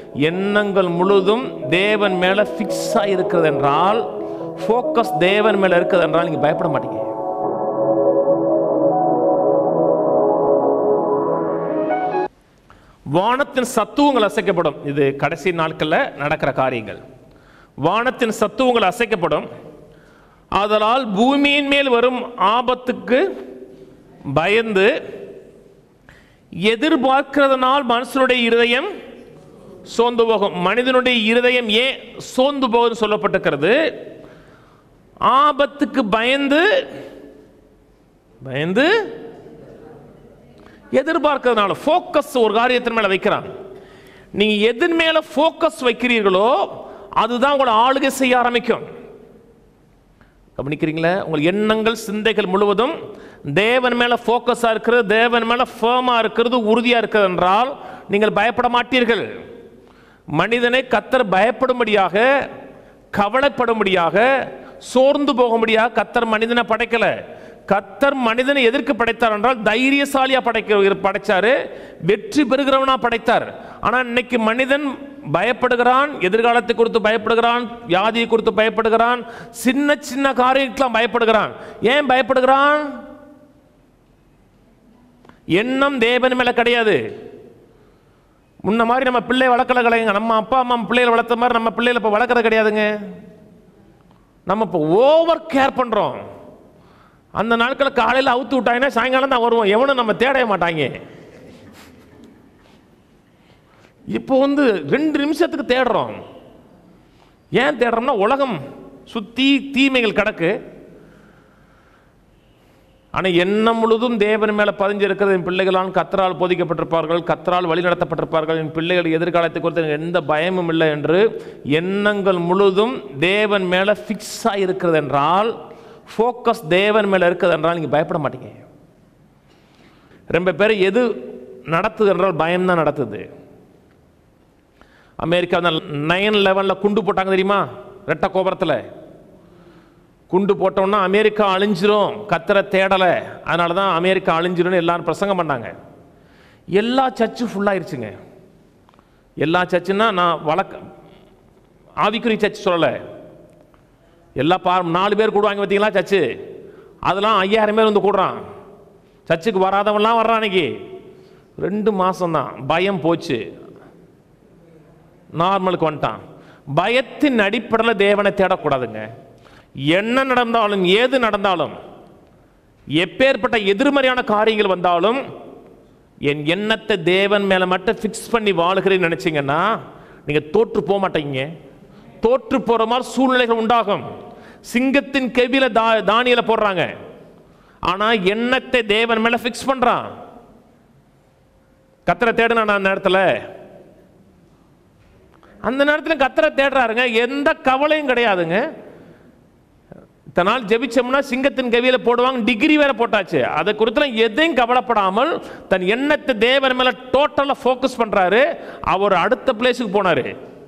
எண்ணங்கள் முழுதும் தேவன் மேல ஃபிக்ஸ் இருக்கிறது என்றால் ஃபோக்கஸ் தேவன் மேல இருக்குது என்றால் நீங்க பயப்பட மாட்டீங்க வானத்தின் சத்துவங்கள் அசைக்கப்படும் இது கடைசி நாட்களில் நடக்கிற காரியங்கள் வானத்தின் சத்துவங்கள் அசைக்கப்படும் ஆதலால் பூமியின் மேல் வரும் ஆபத்துக்கு பயந்து எதிர்பார்க்கிறதுனால் மனுஷனுடைய இருதயம் சோர்ந்து போகும் மனிதனுடைய இருதயம் ஏன் சோர்ந்து போகுதுன்னு சொல்லப்பட்டிருக்கிறது ஆபத்துக்கு பயந்து பயந்து எதிர்பார்க்கறதுனால ஃபோக்கஸ் ஒரு காரியத்தின் மேல வைக்கிறான் நீங்க எதன் மேல ஃபோக்கஸ் வைக்கிறீர்களோ அதுதான் உங்களை ஆளுகை செய்ய ஆரம்பிக்கும் கவனிக்கிறீங்களா உங்கள் எண்ணங்கள் சிந்தைகள் முழுவதும் தேவன் மேல ஃபோக்கஸா இருக்கிறது தேவன் மேல ஃபேமா இருக்கிறது உறுதியா இருக்கிறது என்றால் நீங்கள் பயப்பட மாட்டீர்கள் மனிதனை கத்தர் பயப்படும்படியாக கவலைப்படும்படியாக சோர்ந்து போகும்படியாக கத்தர் மனிதனை படைக்கல கத்தர் மனிதனை எதற்கு படைத்தார் என்றால் தைரியசாலியா படைக்க படைச்சாரு வெற்றி பெறுகிறவனா படைத்தார் ஆனா இன்னைக்கு மனிதன் பயப்படுகிறான் எதிர்காலத்தை குறித்து பயப்படுகிறான் வியாதியை குறித்து பயப்படுகிறான் சின்ன சின்ன காரியத்துக்கெல்லாம் பயப்படுகிறான் ஏன் பயப்படுகிறான் எண்ணம் தேவன் மேல கிடையாது முன்ன மாதிரி நம்ம பிள்ளை வளர்க்கல கிடையாதுங்க நம்ம அப்பா அம்மா பிள்ளைகளை வளர்த்த மாதிரி நம்ம பிள்ளைகளை இப்போ வளர்க்குறது கிடையாதுங்க நம்ம இப்போ ஓவர் கேர் பண்ணுறோம் அந்த நாட்களில் காலையில் அவுத்து விட்டாங்கன்னா சாயங்காலம் தான் வருவோம் எவனும் நம்ம தேடவே மாட்டாங்க இப்போ வந்து ரெண்டு நிமிஷத்துக்கு தேடுறோம் ஏன் தேடுறோம்னா உலகம் சுத்தி தீமைகள் கிடக்கு ஆனால் எண்ணம் முழுதும் தேவன் மேலே பதிஞ்சிருக்கிறது என் பிள்ளைகளால் கத்தரால் போதிக்கப்பட்டிருப்பார்கள் கத்தரால் வழிநடத்தப்பட்டிருப்பார்கள் என் பிள்ளைகள் எதிர்காலத்தை குறித்து எனக்கு எந்த பயமும் இல்லை என்று எண்ணங்கள் முழுதும் தேவன் மேலே ஃபிக்ஸ் இருக்கிறது என்றால் ஃபோக்கஸ் தேவன் மேலே இருக்குது என்றால் நீங்கள் பயப்பட மாட்டீங்க ரொம்ப பேர் எது நடத்துது என்றால் பயம்தான் நடத்துது அமெரிக்கா நைன் லெவனில் குண்டு போட்டாங்க தெரியுமா ரெட்ட கோபுரத்தில் குண்டு போட்டோம்னா அமெரிக்கா அழிஞ்சிரும் கத்தரை தேடலை அதனால தான் அமெரிக்கா அழிஞ்சிரும்னு எல்லாரும் பிரசங்கம் பண்ணாங்க எல்லா சர்ச்சும் ஃபுல்லாயிருச்சுங்க எல்லா சர்ச்சுன்னா நான் வழக்க ஆவிக்குறி சர்ச் சொல்லலை எல்லா பா நாலு பேர் கூடுவாங்க பார்த்தீங்களா சர்ச்சு அதெல்லாம் ஐயாயிரம் பேர் வந்து கூடுறான் சர்ச்சுக்கு வராதவன்லாம் வர்றான் அன்னைக்கு ரெண்டு மாதம்தான் பயம் போச்சு நார்மலுக்கு வந்துட்டான் பயத்தின் அடிப்படையில் தேவனை தேடக்கூடாதுங்க என்ன நடந்தாலும் ஏது நடந்தாலும் எப்பேற்பட்ட எதிர்மறையான காரியங்கள் வந்தாலும் என் எண்ணத்தை தேவன் மேல மட்டும் ஃபிக்ஸ் பண்ணி வாழுகிறேன்னு நினைச்சீங்கன்னா நீங்க தோற்று போக மாட்டீங்க தோற்று போற மாதிரி சூழ்நிலைகள் உண்டாகும் சிங்கத்தின் கெவில தா தானியல போடுறாங்க ஆனா எண்ணத்தை தேவன் மேல ஃபிக்ஸ் பண்றான் கத்தரை தேடுனா அந்த நேரத்தில் அந்த நேரத்தில் கத்தரை தேடுறாருங்க எந்த கவலையும் கிடையாதுங்க இத்தனை நாள் ஜெபிச்சோம்னா சிங்கத்தின் கவியில போடுவாங்க டிகிரி வேற போட்டாச்சு அதை குறித்து எதையும் கவலைப்படாமல் தன் எண்ணத்தை தேவன் மேல டோட்டலா ஃபோக்கஸ் பண்றாரு அவர் அடுத்த பிளேஸுக்கு போனாரு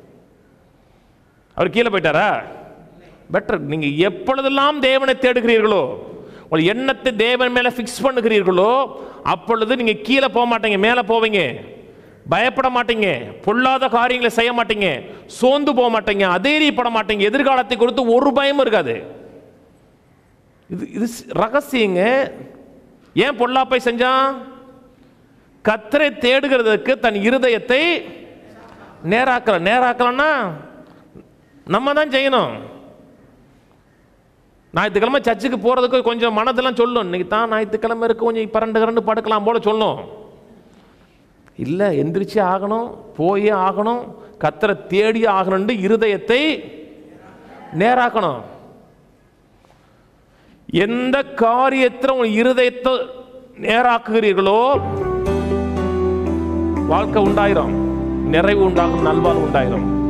அவர் கீழே போயிட்டாரா பெட்டர் நீங்க எப்பொழுதெல்லாம் தேவனை தேடுகிறீர்களோ உங்கள் எண்ணத்தை தேவன் மேல ஃபிக்ஸ் பண்ணுகிறீர்களோ அப்பொழுது நீங்க கீழே போக மாட்டீங்க மேலே போவீங்க பயப்பட மாட்டீங்க பொல்லாத காரியங்களை செய்ய மாட்டீங்க சோர்ந்து போக மாட்டீங்க அதேரியப்பட மாட்டீங்க எதிர்காலத்தை குறித்து ஒரு பயமும் இருக்காது இது இது ஸ்- ரகசியங்க ஏன் பொல்லாப்பை செஞ்சான் கத்தரை தேடுகிறதுக்கு தன் இருதயத்தை நேராக்கல நேராக்கலன்னா நம்ம தான் செய்யணும் ஞாயிற்றுக்கிழமை சர்ச்சுக்கு போகிறதுக்கு கொஞ்சம் மனதெல்லாம் சொல்லும் இன்னைக்கு தான் ஞாயிற்றுக்கிழமை இருக்கு கொஞ்சம் பரண்டு கரண்டு படுக்கலாம் போல சொல்லும் இல்லை எந்திரிச்சு ஆகணும் போயே ஆகணும் கத்தரை தேடி ஆகணும்னு இருதயத்தை நேராக்கணும் எந்த காரியத்தில் உங்கள் இருதயத்தை நேராக்குகிறீர்களோ வாழ்க்கை உண்டாயிரும் நிறைவு உண்டாகும் நல்வாழ்வு உண்டாயிரும்